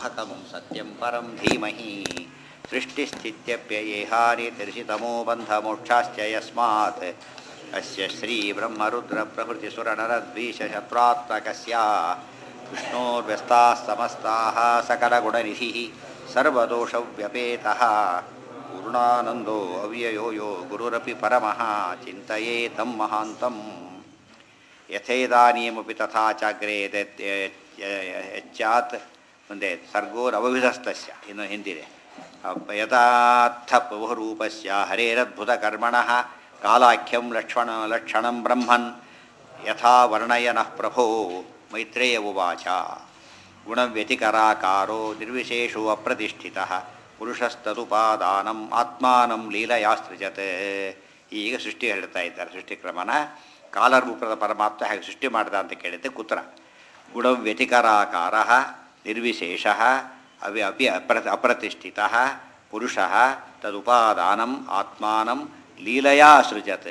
हतं सत्यं परं धीमहि सृष्टिस्थित्यप्ययेहानितिर्षितमो बन्धमोक्षाश्च यस्मात् अस्य श्रीब्रह्मरुद्रप्रभृतिसुरनरद्वीषशत्रुत्मकस्य विष्णोर्व्यस्ताः समस्ताः सकलगुणनिधिः सर्वदोषव्यपेतः पूर्णानन्दो अव्ययो यो गुरुरपि परमः चिन्तये तं महान्तम् ಯಥೇದಾನೀಮಪಿ ತಥಾ ಚಾಗ್ರೇ ಹೆಚ್ಚಾತ್ ಮುಂದೆ ಸರ್ಗೋರವವಿಧಸ್ತಸ್ಯ ಇನ್ನು ಹಿಂದಿದೆ ಯಥಾರ್ಥ ಬಹುರೂಪಸ್ಯ ಹರೇರದ್ಭುತಕರ್ಮಣಃ ಕಾಲಾಖ್ಯಂ ಲಕ್ಷ್ಮಣ ಲಕ್ಷಣಂ ಬ್ರಹ್ಮನ್ ಯಥಾ ವರ್ಣಯನಃ ಪ್ರಭೋ ಮೈತ್ರೇಯ ಉವಾಚ ಗುಣವ್ಯತಿಕರಾಕಾರೋ ನಿರ್ವಿಶೇಷೋ ಅಪ್ರತಿಷ್ಠಿತಃ ಪುರುಷಸ್ತದುಪಾದಾನಂ ಆತ್ಮಾನಂ ಲೀಲಯಾಸೃಜತ್ ಈಗ ಸೃಷ್ಟಿ ಹೇಳ್ತಾ ಇದ್ದಾರೆ ಸೃಷ್ಟಿಕ್ರಮನ ಕಾಲರೂಪದ ಪರಮಾತ್ಮ ಹೇಗೆ ಸೃಷ್ಟಿ ಮಾಡಿದ ಅಂತ ಕೇಳಿದ್ದೆ ಕುತ್ರ ಗುಣವ್ಯತಿಕರಾಕಾರ ನಿರ್ವಿಶೇಷ ಅವಿ ಅಪಿ ಅಪ್ರ ಅಪ್ರತಿಷ್ಠಿತ ಪುರುಷ ತದುಪಾದಾನಂ ಆತ್ಮಾನಂ ಲೀಲಯಾ ಸೃಜತ್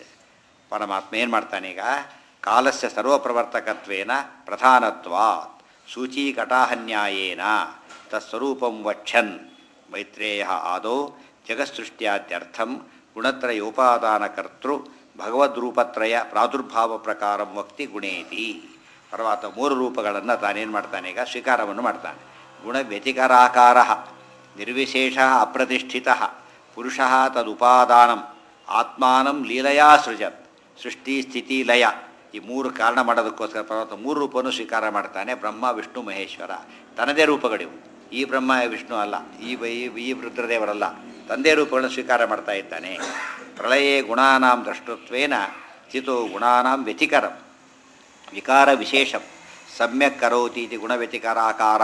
ಪರಮಾತ್ಮ ಏನು ಮಾಡ್ತಾನೀಗ ಕಾಲಸ್ಯ ಸರ್ವಪ್ರವರ್ತಕತ್ವೇನ ಪ್ರಧಾನತ್ವಾತ್ ಸೂಚೀಕಟಾಹನ್ಯಾಯೇನ ತತ್ಸ್ವರೂಪಂ ವಕ್ಷನ್ ಮೈತ್ರೇಯ ಆದೌ ಜಗತ್ಸೃಷ್ಟ್ಯಾದ್ಯರ್ಥಂ ಗುಣತ್ರಯೋಪಾದಾನಕರ್ತೃ ಭಗವದ್ರೂಪತ್ರಯ ಪ್ರಾದುರ್ಭಾವ ಪ್ರಕಾರ ವಕ್ತಿ ಗುಣೇತಿ ಪರಮಾತ್ಮ ಮೂರು ರೂಪಗಳನ್ನು ತಾನೇನು ಮಾಡ್ತಾನೆ ಈಗ ಸ್ವೀಕಾರವನ್ನು ಮಾಡ್ತಾನೆ ಗುಣ ವ್ಯತಿಕರಾಕಾರ ನಿರ್ವಿಶೇಷ ಅಪ್ರತಿಷ್ಠಿತ ಪುರುಷ ತದುಪಾದಾನಂ ಆತ್ಮಾನಂ ಲೀಲಯಾ ಸೃಜತ್ ಸೃಷ್ಟಿ ಸ್ಥಿತಿ ಲಯ ಈ ಮೂರು ಕಾರಣ ಮಾಡೋದಕ್ಕೋಸ್ಕರ ಪರಮಾತ್ಮ ಮೂರು ರೂಪವನ್ನು ಸ್ವೀಕಾರ ಮಾಡ್ತಾನೆ ಬ್ರಹ್ಮ ವಿಷ್ಣು ಮಹೇಶ್ವರ ತನ್ನದೇ ರೂಪಗಳಿವು ಈ ಬ್ರಹ್ಮ ವಿಷ್ಣು ಅಲ್ಲ ಈ ಈ ರುದ್ರದೇವರಲ್ಲ ತಂದೆ ರೂಪಗಳನ್ನು ಸ್ವೀಕಾರ ಮಾಡ್ತಾ ಇದ್ದಾನೆ ಪ್ರಳಯೇ ಗುಣಾನಾಂ ದ್ರಷ್ಟೃತ್ವೇನ ಚಿತೋ ಗುಣಾನಾಂ ವ್ಯತಿಕರಂ ವಿಕಾರ ವಿಶೇಷಂ ಸಮ್ಯಕ್ ಕರೋತಿ ಇತಿ ಗುಣವ್ಯತಿಕರಾಕಾರ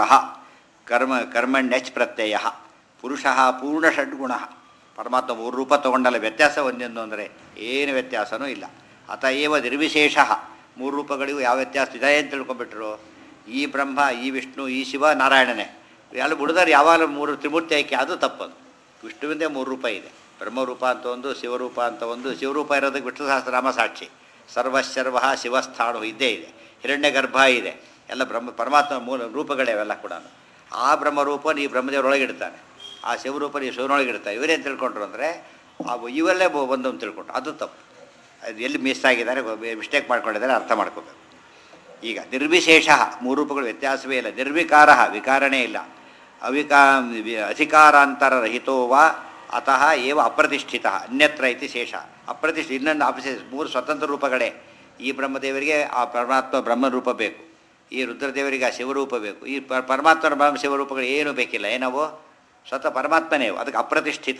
ಕರ್ಮ ಕರ್ಮಣ್ಯಚ್ ಪ್ರತ್ಯಯ ಪುರುಷ ಪೂರ್ಣ ಷಡ್ಗುಣ ಪರಮಾತ್ಮ ಮೂರು ರೂಪ ತಗೊಂಡಲ್ಲ ವ್ಯತ್ಯಾಸ ಒಂದೊಂದು ಅಂದರೆ ಏನು ವ್ಯತ್ಯಾಸನೂ ಇಲ್ಲ ಅತಏವ ನಿರ್ವಿಶೇಷ ಮೂರು ರೂಪಗಳಿಗೂ ಯಾವ ವ್ಯತ್ಯಾಸ ಇದೆ ಅಂತ ತಿಳ್ಕೊಂಬಿಟ್ರು ಈ ಬ್ರಹ್ಮ ಈ ವಿಷ್ಣು ಈ ಶಿವ ನಾರಾಯಣನೇ ಎಲ್ಲ ಬಿಡಿದ್ರೆ ಯಾವಾಗ ಮೂರು ತ್ರಿಮೂರ್ತಿ ಆಯ್ಕೆ ಅದು ತಪ್ಪದು ವಿಷ್ಣುವಿಂದೇ ಮೂರು ರೂಪ ಇದೆ ಬ್ರಹ್ಮರೂಪ ಅಂತ ಒಂದು ಶಿವರೂಪ ಅಂತ ಒಂದು ಶಿವರೂಪ ಇರೋದಕ್ಕೆ ವಿಷ್ಣು ಸಹಸ್ರನಾಮ ಸಾಕ್ಷಿ ಸರ್ವಶರ್ವ ಶಿವಸ್ಥಾಣು ಇದ್ದೇ ಇದೆ ಹಿರಣ್ಯ ಗರ್ಭ ಇದೆ ಎಲ್ಲ ಬ್ರಹ್ಮ ಪರಮಾತ್ಮ ಮೂಲ ರೂಪಗಳೇ ಅವೆಲ್ಲ ಕೂಡ ಆ ಬ್ರಹ್ಮರೂಪನ ಈ ಬ್ರಹ್ಮದೇವರೊಳಗಿಡ್ತಾನೆ ಆ ಶಿವರೂಪನ ಈ ಶಿವನೊಳಗಿಡ್ತಾನೆ ಇವರೇನು ತಿಳ್ಕೊಂಡ್ರು ಅಂದರೆ ಆ ಇವಲ್ಲೇ ಒಂದೊಂದು ತಿಳ್ಕೊಂಡ್ರು ಅದು ತಪ್ಪು ಅದು ಎಲ್ಲಿ ಮಿಸ್ ಆಗಿದ್ದಾರೆ ಮಿಸ್ಟೇಕ್ ಮಾಡ್ಕೊಂಡಿದ್ದಾರೆ ಅರ್ಥ ಮಾಡ್ಕೋಬೇಕು ಈಗ ನಿರ್ವಿಶೇಷ ಮೂರು ರೂಪಗಳು ವ್ಯತ್ಯಾಸವೇ ಇಲ್ಲ ನಿರ್ವಿಕಾರ ವಿಕಾರನೇ ಇಲ್ಲ ಅವಿಕಾ ಅಧಿಕಾರಾಂತರರಹಿತೋ ವಾ ಅತಃ ಏವ ಅಪ್ರತಿಷ್ಠಿತ ಅನ್ಯತ್ರ ಇತಿ ಶೇಷ ಅಪ್ರತಿಷ್ಠ ಇನ್ನೊಂದು ಅಪಶೇಷ ಮೂರು ಸ್ವತಂತ್ರ ರೂಪಗಳೇ ಈ ಬ್ರಹ್ಮದೇವರಿಗೆ ಆ ಪರಮಾತ್ಮ ಬ್ರಹ್ಮರೂಪ ಬೇಕು ಈ ರುದ್ರದೇವರಿಗೆ ಆ ಶಿವರೂಪ ಬೇಕು ಈ ಪರಮಾತ್ಮನ ಬ್ರಹ್ಮ ಶಿವರೂಪಗಳು ಏನೂ ಬೇಕಿಲ್ಲ ಏನವು ಸ್ವತಃ ಪರಮಾತ್ಮನೇ ಅದಕ್ಕೆ ಅಪ್ರತಿಷ್ಠಿತ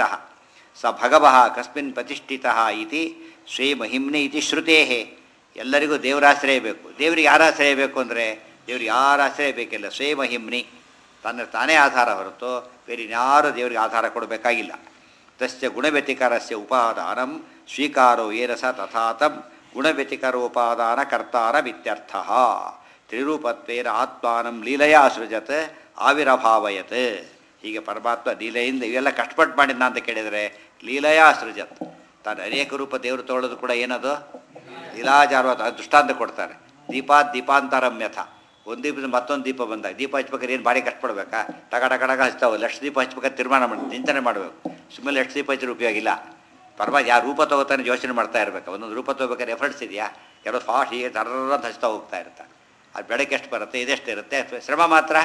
ಸ ಭಗವಃ ಕಸ್ಮಿನ್ ಪ್ರತಿಷ್ಠಿತ ಇತಿ ಸ್ವೇ ಮಹಿಮ್ನಿ ಇತಿ ಶ್ರುತೇ ಎಲ್ಲರಿಗೂ ದೇವರಾಶ್ರಯ ಬೇಕು ದೇವರಿಗೆ ಯಾರ ಆಶ್ರಯ ಬೇಕು ಅಂದರೆ ದೇವ್ರಿಗೆ ಯಾರ ಆಶ್ರಯ ಬೇಕಿಲ್ಲ ಸ್ವೇ ಮಹಿಮ್ನಿ ತನ್ನ ತಾನೇ ಆಧಾರ ಹೊರತು ಬೇರೆ ಯಾರು ದೇವರಿಗೆ ಆಧಾರ ಕೊಡಬೇಕಾಗಿಲ್ಲ ತಸ್ಯ ಗುಣವ್ಯತಿಕರಸ್ಯ ಉಪಾದಾನಂ ಸ್ವೀಕಾರೋ ಏರಸ ತಥಾತಂ ಗುಣವ್ಯತಿಕರೋಪಾದಾನ ಕರ್ತಾರಮಿತ್ಯರ್ಥ ತ್ರಿರೂಪತ್ವೇನ ಆತ್ಮಾನಂ ಲೀಲೆಯ ಸೃಜತ್ ಆವಿರಭಾವಯತ್ ಹೀಗೆ ಪರಮಾತ್ಮ ಲೀಲೆಯಿಂದ ಇವೆಲ್ಲ ಕಷ್ಟಪಟ್ಟು ಮಾಡಿದ್ನ ಅಂತ ಕೇಳಿದರೆ ಲೀಲೆಯ ಸೃಜತ್ ತಾನು ಅನೇಕ ರೂಪ ದೇವರು ತೊಗೊಳ್ಳೋದು ಕೂಡ ಏನದು ಲೀಲಾಜಾರ್ವ ದೃಷ್ಟಾಂತ ಕೊಡ್ತಾರೆ ದೀಪಾತ್ ದೀಪಾಂತರಂ ಯಥ ಒಂದು ದೀಪದಿಂದ ಮತ್ತೊಂದು ದೀಪ ಬಂದಾಗ ದೀಪ ಹಚ್ಬೇಕಾದ್ರೆ ಏನು ಭಾರಿ ಕಷ್ಟಪಡ್ಬೇಕಾ ಟಗ ಟಗ ಟಗ ಹಚ್ತಾವೆ ಲಕ್ಷ ದೀಪ ಹಚ್ಬೇಕಾದ್ರೆ ತೀರ್ಮಾನ ಮಾಡಿ ಚಿಂತನೆ ಮಾಡಬೇಕು ಸುಮ್ಮನೆ ಲಕ್ಷ ದೀಪ ಹಚ್ಚಿದ್ರೆ ಉಪಯೋಗ ಇಲ್ಲ ಪರವಾಗಿ ಯಾವ ರೂಪ ತಗೋತಾನೆ ಯೋಚನೆ ಮಾಡ್ತಾ ಇರಬೇಕು ಒಂದೊಂದು ರೂಪ ತಗೋಬೇಕಾದ್ರೆ ಎಫರ್ಟ್ಸ್ ಇದೆಯಾ ಕೆಲವು ಫಾಸ್ಟ್ ಹೀಗೆ ತರ್ರ ಅಂತ ಹಚ್ತಾ ಹೋಗ್ತಾ ಇರ್ತಾರೆ ಅದು ಬೆಳಗ್ಗೆ ಎಷ್ಟು ಬರುತ್ತೆ ಇದೆಷ್ಟು ಇರುತ್ತೆ ಶ್ರಮ ಮಾತ್ರ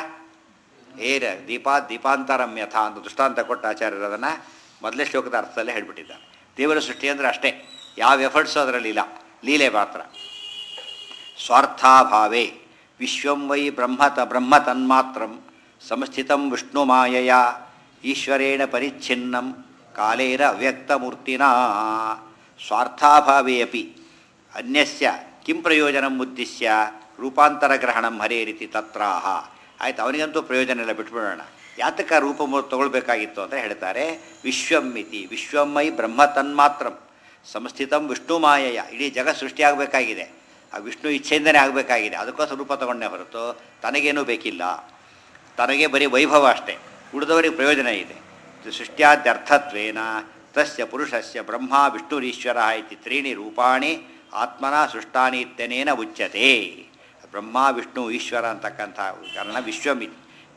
ಏನ ದೀಪಾ ದೀಪಾಂತರಂ ಯಥ ಅಂತ ದೃಷ್ಟಾಂತ ಕೊಟ್ಟ ಆಚಾರ್ಯರು ಅದನ್ನು ಮೊದಲೇ ಶ್ಲೋಕದ ಅರ್ಥದಲ್ಲೇ ಹೇಳ್ಬಿಟ್ಟಿದ್ದಾರೆ ದೇವರ ಸೃಷ್ಟಿ ಅಂದರೆ ಅಷ್ಟೇ ಯಾವ ಎಫರ್ಟ್ಸು ಅದರಲ್ಲಿ ಇಲ್ಲ ಲೀಲೆ ಮಾತ್ರ ಸ್ವಾರ್ಥಾಭಾವೇ ವಿಶ್ವಂ ವೈ ಬ್ರಹ್ಮತ ಬ್ರಹ್ಮ ತನ್ಮಾತ್ರಂ ಸಂಸ್ಥಿತಂ ವಿಷ್ಣುಮಾಯಯ ಈಶ್ವರೇಣ ಪರಿಚ್ಛಿನ್ನಂ ಕಾಲೇನ ಅವ್ಯಕ್ತಮೂರ್ತಿನ ಸ್ವಾರ್ಥಾಭಾವೇ ಅಪಿ ಅನ್ಯಸ್ಯ ಕಿಂ ಪ್ರಯೋಜನಂ ಉದ್ದಿಶ್ಯ ರೂಪಾಂತರಗ್ರಹಣಂ ಹರೇರಿತಿ ತತ್ರಾಹ ಆಯ್ತು ಅವನಿಗಂತೂ ಪ್ರಯೋಜನ ಇಲ್ಲ ಬಿಟ್ಬಿಡೋಣ ಯಾತಕ ರೂಪ ತಗೊಳ್ಬೇಕಾಗಿತ್ತು ಅಂತ ಹೇಳ್ತಾರೆ ವಿಶ್ವಂ ಇತಿ ವಿಶ್ವಮೈ ಬ್ರಹ್ಮ ತನ್ಮಾತ್ರಂ ಸಂಸ್ಥಿತಂ ವಿಷ್ಣುಮಾಯಯ ಇಡೀ ಜಗತ್ ಸೃಷ್ಟಿಯಾಗಬೇಕಾಗಿದೆ ಆ ವಿಷ್ಣು ಇಚ್ಛೆಯಿಂದನೇ ಆಗಬೇಕಾಗಿದೆ ಅದಕ್ಕೋಸ್ಕರ ರೂಪ ತಗೊಂಡೇ ಹೊರತು ತನಗೇನೂ ಬೇಕಿಲ್ಲ ತನಗೆ ಬರೀ ವೈಭವ ಅಷ್ಟೇ ಉಳಿದವರಿಗೆ ಪ್ರಯೋಜನ ಇದೆ ಸೃಷ್ಟ್ಯಾದ್ಯರ್ಥತ್ವೇನ ತಸ್ಯ ಪುರುಷಸ್ಯ ಬ್ರಹ್ಮ ವಿಷ್ಣುರೀಶ್ವರ ಇತಿ ತ್ರೀಣಿ ರೂಪಾಣಿ ಆತ್ಮನ ಸೃಷ್ಟಾನಿ ಇತ್ಯನೇನ ಉಚ್ಯತೆ ಬ್ರಹ್ಮ ವಿಷ್ಣು ಈಶ್ವರ ಅಂತಕ್ಕಂಥ ಕಾರಣ ವಿಶ್ವಮಿ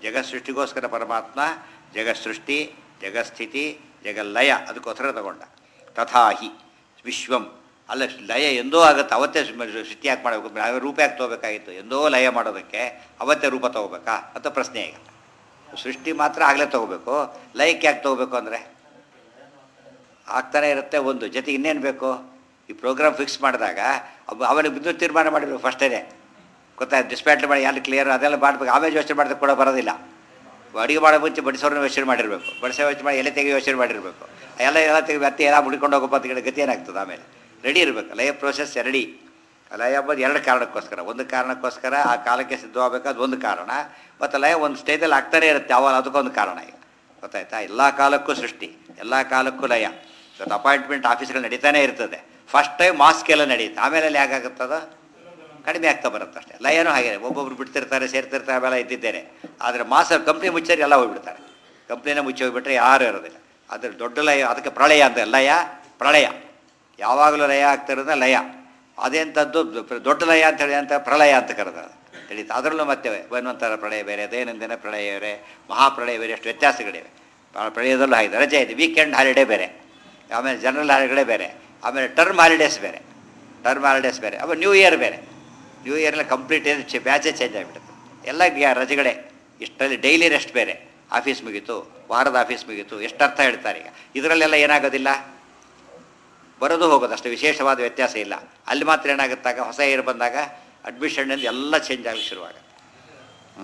ಜಗತ್ ಸೃಷ್ಟಿಗೋಸ್ಕರ ಪರಮಾತ್ಮ ಜಗತ್ ಸೃಷ್ಟಿ ಜಗತ್ಸ್ಥಿತಿ ಜಗಲ್ಲಯ ಅದಕ್ಕೋಸ್ಕರ ತಗೊಂಡ ತಥಾಹಿ ವಿಶ್ವಂ ಅಲ್ಲ ಲಯ ಎಂದೋ ಆಗುತ್ತೆ ಅವತ್ತೇ ಸೃ- ಸೃಷ್ಟಿ ಯಾಕೆ ಮಾಡಬೇಕು ನಾವೇ ರೂಪ ಯಾಕೆ ತೊಗೋಬೇಕಾಗಿತ್ತು ಎಂದೋ ಲಯ ಮಾಡೋದಕ್ಕೆ ಅವತ್ತೇ ರೂಪ ತೊಗೋಬೇಕಾ ಅಂತ ಪ್ರಶ್ನೆ ಈಗ ಸೃಷ್ಟಿ ಮಾತ್ರ ಆಗಲೇ ತೊಗೋಬೇಕು ಲಯಕ್ಕೆ ಯಾಕೆ ತೊಗೋಬೇಕು ಅಂದರೆ ಆಗ್ತಾನೆ ಇರುತ್ತೆ ಒಂದು ಜೊತೆಗೆ ಇನ್ನೇನು ಬೇಕು ಈ ಪ್ರೋಗ್ರಾಮ್ ಫಿಕ್ಸ್ ಮಾಡಿದಾಗ ಅವ ಅವನಿಗೆ ಬಿದ್ದು ತೀರ್ಮಾನ ಮಾಡಿರ್ಬೇಕು ಫಸ್ಟೇ ಗೊತ್ತಾಯ್ತು ಡಿಸ್ಪ್ಯಾಟ್ಲ್ ಮಾಡಿ ಯಾರು ಕ್ಲಿಯರ್ ಅದೆಲ್ಲ ಮಾಡಬೇಕು ಆಮೇಲೆ ಯೋಚನೆ ಮಾಡಿದ್ರೆ ಕೂಡ ಬರೋದಿಲ್ಲ ಅಡುಗೆ ಮಾಡೋ ಮುಂಚೆ ಬಡಿಸೋರನ್ನ ಯೋಚನೆ ಮಾಡಿರಬೇಕು ಬಡಿಸೋ ಯೋಚನೆ ಮಾಡಿ ಎಲೆ ತೆಗೆ ಯೋಚನೆ ಮಾಡಿರಬೇಕು ಎಲ್ಲ ಎಲ್ಲ ತೆಗೆ ಮತ್ತೆ ಎಲ್ಲ ಮುಡ್ಕೊಂಡು ಹೋಗಪ್ಪ ಅಂತ ಹೇಳಿ ಗತಿ ಏನಾಗ್ತದೆ ಆಮೇಲೆ ರೆಡಿ ಇರಬೇಕು ಲಯ ಪ್ರೋಸೆಸ್ ರೆಡಿ ಲಯ ಎಂಬುದು ಎರಡು ಕಾರಣಕ್ಕೋಸ್ಕರ ಒಂದು ಕಾರಣಕ್ಕೋಸ್ಕರ ಆ ಕಾಲಕ್ಕೆ ಸಿದ್ಧವಾಗಬೇಕು ಅದು ಒಂದು ಕಾರಣ ಮತ್ತು ಲಯ ಒಂದು ಸ್ಟೇಜಲ್ಲಿ ಆಗ್ತಾನೆ ಇರುತ್ತೆ ಅವಾಗ ಅದಕ್ಕೊಂದು ಕಾರಣ ಈಗ ಗೊತ್ತಾಯ್ತಾ ಎಲ್ಲ ಕಾಲಕ್ಕೂ ಸೃಷ್ಟಿ ಎಲ್ಲ ಕಾಲಕ್ಕೂ ಲಯ ಇವತ್ತು ಅಪಾಯಿಂಟ್ಮೆಂಟ್ ಆಫೀಸ್ಗಳು ನಡೀತಾನೆ ಇರ್ತದೆ ಫಸ್ಟ್ ಟೈಮ್ ಮಾಸ್ಕ್ ಎಲ್ಲ ನಡೆಯುತ್ತೆ ಆಮೇಲೆ ಅಲ್ಲಿ ಹೇಗಾಗುತ್ತದ ಕಡಿಮೆ ಆಗ್ತಾ ಬರುತ್ತೆ ಅಷ್ಟೇ ಲಯನೂ ಹಾಗೆ ಒಬ್ಬೊಬ್ರು ಬಿಡ್ತಿರ್ತಾರೆ ಸೇರ್ತಿರ್ತಾರೆ ಅವೆಲ್ಲ ಇದ್ದಿದ್ದೇನೆ ಆದರೆ ಮಾಸ ಕಂಪ್ನಿ ಮುಚ್ಚಾರಿ ಎಲ್ಲ ಹೋಗ್ಬಿಡ್ತಾರೆ ಕಂಪ್ನಿನ ಮುಚ್ಚಿ ಹೋಗ್ಬಿಟ್ರೆ ಯಾರೂ ಇರೋದಿಲ್ಲ ಅದ್ರ ದೊಡ್ಡ ಲಯ ಅದಕ್ಕೆ ಪ್ರಳಯ ಅಂತ ಲಯ ಪ್ರಳಯ ಯಾವಾಗಲೂ ಲಯ ಆಗ್ತಿರೋದ ಲಯ ಅದೆಂಥದ್ದು ದೊಡ್ಡ ಲಯ ಅಂತ ಹೇಳಿ ಅಂತ ಪ್ರಳಯ ಅಂತ ಕರೆದ ತಿಳಿತು ಅದರಲ್ಲೂ ಮತ್ತೆ ಬನ್ವಂತರ ಪ್ರಳಯ ಬೇರೆ ದೈನಂದಿನ ಪ್ರಳಯ ಬೇರೆ ಮಹಾಪ್ರಳಯ ಬೇರೆ ಎಷ್ಟು ವ್ಯತ್ಯಾಸಗಳಿವೆ ಪ್ರ- ಪ್ರಳಯದಲ್ಲೂ ಹಾಗೆ ರಜೆ ಇದೆ ವೀಕೆಂಡ್ ಹಾಲಿಡೇ ಬೇರೆ ಆಮೇಲೆ ಜನರಲ್ ಹಾಲಿಡೇ ಬೇರೆ ಆಮೇಲೆ ಟರ್ಮ್ ಹಾಲಿಡೇಸ್ ಬೇರೆ ಟರ್ಮ್ ಹಾಲಿಡೇಸ್ ಬೇರೆ ಆಮೇಲೆ ನ್ಯೂ ಇಯರ್ ಬೇರೆ ನ್ಯೂ ಇಯರ್ನ ಕಂಪ್ಲೀಟ್ ಬ್ಯಾಚೇ ಚೇಂಜ್ ಆಗಿಬಿಡುತ್ತೆ ಎಲ್ಲ ಗ್ಯಾ- ರಜೆಗಳೇ ಇಷ್ಟರಲ್ಲಿ ಡೈಲಿ ರೆಸ್ಟ್ ಬೇರೆ ಆಫೀಸ್ ಮುಗೀತು ವಾರದ ಆಫೀಸ್ ಮುಗೀತು ಎಷ್ಟು ಅರ್ಥ ಹೇಳ್ತಾರೆ ಈಗ ಇದರಲ್ಲೆಲ್ಲ ಏನಾಗೋದಿಲ್ಲ ಬರೋದು ಹೋಗೋದು ಅಷ್ಟು ವಿಶೇಷವಾದ ವ್ಯತ್ಯಾಸ ಇಲ್ಲ ಅಲ್ಲಿ ಮಾತ್ರ ಏನಾಗುತ್ತಾಗ ಹೊಸ ಇಯರ್ ಬಂದಾಗ ಅಡ್ಮಿಷನ್ ಎಲ್ಲ ಚೇಂಜ್ ಆಗಲಿಕ್ಕೆ ಶುರುವಾಗುತ್ತೆ ಹ್ಞೂ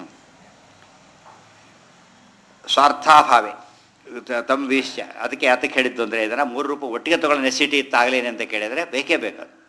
ಸ್ವಾರ್ಥಾಭಾವೆ ತ- ತಮ್ಮ ವಿಷಯ ಅದಕ್ಕೆ ಅದಕ್ಕೆ ಹೇಳಿದ್ದು ಅಂದರೆ ಇದನ್ನು ಮೂರು ರೂಪ ಒಟ್ಟಿಗೆ ತಗೊಳ್ಳೋ ನೆಸಿಟಿ ಇತ್ತಾಗಲೇನೆ ಅಂತ ಕೇಳಿದರೆ ಬೇಕೇ ಬೇಕು ಅದು.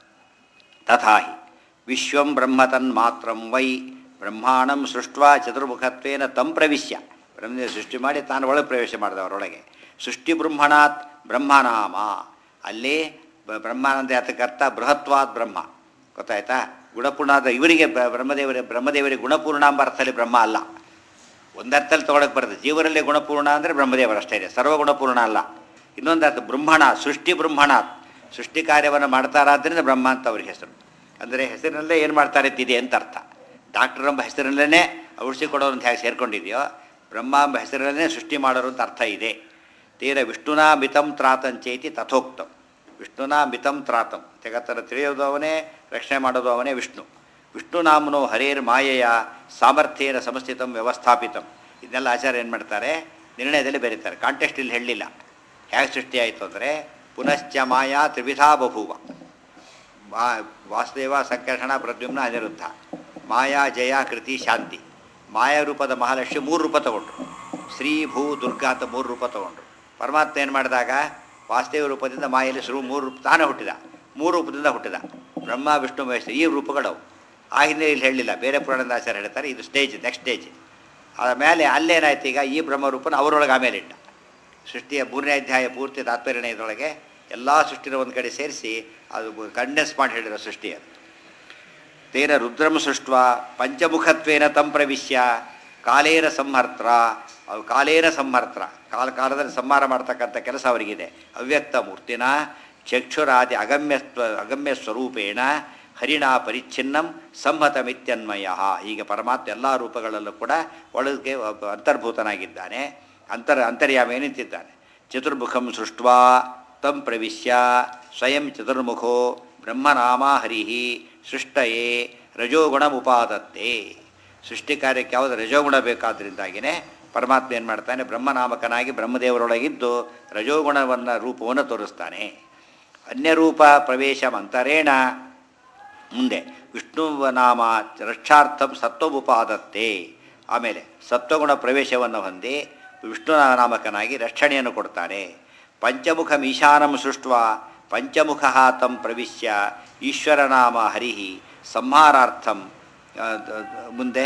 ತಥಾಹಿ ವಿಶ್ವಂ ಬ್ರಹ್ಮ ತನ್ಮಾತ್ರಂ ವೈ ಬ್ರಹ್ಮಾಣಂ ಸೃಷ್ಟ್ವಾ ಚತುರ್ಮುಖತ್ವೇನ ತಂ ಪ್ರವಿಶ್ಯ ಬ್ರಹ್ಮ ಸೃಷ್ಟಿ ಮಾಡಿ ತಾನು ಒಳಗೆ ಪ್ರವೇಶ ಮಾಡಿದ ಅವರೊಳಗೆ ಸೃಷ್ಟಿ ಬ್ರಹ್ಮಣಾತ್ ಬ್ರಹ್ಮನಾಮ ಅಲ್ಲಿ ಬ- ಬ್ರಹ್ಮಾನಂದ ಯಾತಕ್ಕರ್ಥ ಬೃಹತ್ವಾದ್ ಬ್ರಹ್ಮ ಗೊತ್ತಾಯ್ತಾ ಗುಣಪೂರ್ಣಾದ ಇವರಿಗೆ ಬ- ಬ್ರಹ್ಮದೇವರಿಗೆ ಬ್ರಹ್ಮದೇವರಿಗೆ ಗುಣಪೂರ್ಣ ಎಂಬ ಅರ್ಥದಲ್ಲಿ ಬ್ರಹ್ಮ ಅಲ್ಲ ಒಂದರ್ಥದಲ್ಲಿ ತೊಗೊಳಕ್ಕೆ ಬರ್ತದೆ ಜೀವರಲ್ಲಿ ಗುಣಪೂರ್ಣ ಅಂದರೆ ಬ್ರಹ್ಮದೇವರು ಅಷ್ಟೇ ಇದೆ ಸರ್ವಗುಣಪೂರ್ಣ ಅಲ್ಲ ಇನ್ನೊಂದು ಅರ್ಥ ಬ್ರಹ್ಮಣ ಸೃಷ್ಟಿ ಬ್ರಹ್ಮಣ ಸೃಷ್ಟಿ ಕಾರ್ಯವನ್ನು ಮಾಡ್ತಾರಾದ್ರಿಂದ ಬ್ರಹ್ಮ ಅಂತ ಅವ್ರಿಗೆ ಹೆಸರು ಅಂದರೆ ಹೆಸರಿನಲ್ಲೇ ಏನು ಮಾಡ್ತಾರೆ ಅಂತಿದೆ ಅಂತ ಅರ್ಥ ಡಾಕ್ಟರ್ ಎಂಬ ಹೆಸರಿನಲ್ಲೇ ಔಷಧಿ ಕೊಡೋರು ಅಂತ ಹೇಗೆ ಸೇರ್ಕೊಂಡಿದೆಯೋ ಬ್ರಹ್ಮ ಎಂಬ ಹೆಸರಿನಲ್ಲೇ ಸೃಷ್ಟಿ ಮಾಡೋರು ಅಂತ ಅರ್ಥ ಇದೆ ತೀರ ವಿಷ್ಣುನಾ ಮಿತಂ ತ್ರಾತಂಚೇತಿ ತಥೋಕ್ತಂ ವಿಷ್ಣುನಾ ಮಿತಂ ತ್ರಾತಂ ಜಗತ್ತನ್ನು ತಿಳಿಯೋದು ಅವನೇ ರಕ್ಷಣೆ ಮಾಡೋದು ಅವನೇ ವಿಷ್ಣು ವಿಷ್ಣು ನಾಮನೋ ಹರೇರ್ ಮಾಯೆಯ ಸಾಮರ್ಥ್ಯೇನ ಸಮಸ್ಥಿತಂ ವ್ಯವಸ್ಥಾಪಿತಂ ಇದನ್ನೆಲ್ಲ ಆಚಾರ್ಯ ಏನು ಮಾಡ್ತಾರೆ ನಿರ್ಣಯದಲ್ಲಿ ಬರೀತಾರೆ ಕಾಂಟೆಸ್ಟ್ ಇಲ್ಲಿ ಹೇಳಲಿಲ್ಲ ಹೇಗೆ ಸೃಷ್ಟಿಯಾಯಿತು ಅಂದರೆ ಪುನಶ್ಚ ಮಾಯಾ ತ್ರಿವಿಧಾ ಬಭೂವ ವಾ ವಾಸುದೇವ ಸಂಕರ್ಷಣ ಪ್ರದ್ಯುಮ್ನ ಅನಿರುದ್ಧ ಮಾಯಾ ಜಯ ಕೃತಿ ಶಾಂತಿ ಮಾಯಾ ರೂಪದ ಮಹಾಲಕ್ಷ್ಮಿ ಮೂರು ರೂಪ ತಗೊಂಡ್ರು ಶ್ರೀ ಭೂ ದುರ್ಗಾ ಅಂತ ಮೂರು ರೂಪ ತಗೊಂಡ್ರು ಪರಮಾತ್ಮ ಏನು ಮಾಡಿದಾಗ ವಾಸುದೇವ ರೂಪದಿಂದ ಮಾಯಲ್ಲಿ ಶುರು ಮೂರು ರೂಪ ತಾನೇ ಹುಟ್ಟಿದ ಮೂರು ರೂಪದಿಂದ ಹುಟ್ಟಿದ ಬ್ರಹ್ಮ ವಿಷ್ಣು ಮಹೇಶ್ ಈ ರೂಪಗಳವು ಆ ಹಿಂದೆ ಇಲ್ಲಿ ಹೇಳಲಿಲ್ಲ ಬೇರೆ ಪುರಾಣದ ಆಚಾರ್ಯ ಹೇಳ್ತಾರೆ ಇದು ಸ್ಟೇಜ್ ನೆಕ್ಸ್ಟ್ ಸ್ಟೇಜ್ ಆಮೇಲೆ ಅಲ್ಲೇನಾಯ್ತು ಈಗ ಈ ಬ್ರಹ್ಮರೂಪನ ಅವರೊಳಗೆ ಆಮೇಲೆ ಇಟ್ಟ ಸೃಷ್ಟಿಯ ಮೂರನೇ ಅಧ್ಯಾಯ ಪೂರ್ತಿ ತಾತ್ಪರ್ಯನೇ ಇದರೊಳಗೆ ಎಲ್ಲ ಸೃಷ್ಟಿನ ಒಂದು ಕಡೆ ಸೇರಿಸಿ ಅದು ಕಂಡೆನ್ಸ್ ಮಾಡಿ ಹೇಳಿರೋ ಸೃಷ್ಟಿ ಅದು ತೇನ ರುದ್ರಂ ಸೃಷ್ಟ ಪಂಚಮುಖತ್ವೇನ ತಂ ಪ್ರವಿಶ್ಯ ಕಾಲೇನ ಸಂಹರ್ತ್ರ ಅವು ಕಾಲೇನ ಸಂಹರ್ತ್ರ ಕಾಲ ಕಾಲದಲ್ಲಿ ಸಂಹಾರ ಮಾಡ್ತಕ್ಕಂಥ ಕೆಲಸ ಅವರಿಗಿದೆ ಅವ್ಯಕ್ತ ಮೂರ್ತಿನ ಚಕ್ಷುರಾದಿ ಅಗಮ್ಯತ್ವ ಅಗಮ್ಯ ಸ್ವರೂಪೇಣ ಹರಿಣ ಪರಿಚ್ಛಿನ್ನಂ ಸಂಹತಮಿತ್ಯನ್ಮಯ ಹೀಗೆ ಪರಮಾತ್ಮ ಎಲ್ಲ ರೂಪಗಳಲ್ಲೂ ಕೂಡ ಒಳಗೆ ಒಬ್ಬ ಅಂತರ್ಭೂತನಾಗಿದ್ದಾನೆ ಅಂತರ್ ಅಂತರ್ಯಾಮಿ ನಿಂತಿದ್ದಾನೆ ಚತುರ್ಮುಖಂ ಸೃಷ್ಟ್ವಾ ತಂ ಪ್ರವಿಶ್ಯ ಸ್ವಯಂ ಚತುರ್ಮುಖೋ ಬ್ರಹ್ಮನಾಮ ಹರಿ ಸೃಷ್ಟಯೇ ರಜೋಗುಣಮುಪಾದತ್ತೆ ಸೃಷ್ಟಿ ಕಾರ್ಯಕ್ಕೆ ಯಾವುದು ರಜೋಗುಣ ಬೇಕಾದ್ರಿಂದಾಗಿಯೇ ಪರಮಾತ್ಮ ಏನು ಮಾಡ್ತಾನೆ ಬ್ರಹ್ಮನಾಮಕನಾಗಿ ಬ್ರಹ್ಮದೇವರೊಳಗಿದ್ದು ರಜೋಗುಣವನ್ನು ರೂಪವನ್ನು ತೋರಿಸ್ತಾನೆ ಅನ್ಯರೂಪ ಪ್ರವೇಶ ಮಂತರೇಣ ಮುಂದೆ ವಿಷ್ಣು ನಾಮ ರಕ್ಷಾರ್ಥಂ ಸತ್ವವುಪಾದತ್ತೆ ಆಮೇಲೆ ಸತ್ವಗುಣ ಪ್ರವೇಶವನ್ನು ಹೊಂದಿ ವಿಷ್ಣು ನಾಮಕನಾಗಿ ರಕ್ಷಣೆಯನ್ನು ಕೊಡ್ತಾನೆ ಪಂಚಮುಖ ಈಶಾನಂ ಸೃಷ್ಟ ಪಂಚಮುಖ ತಂ ಪ್ರವಿಶ್ಯ ಈಶ್ವರನಾಮ ಹರಿ ಸಂಹಾರಾರ್ಥಂ ಆ, ದ- ದ- ಮುಂದೆ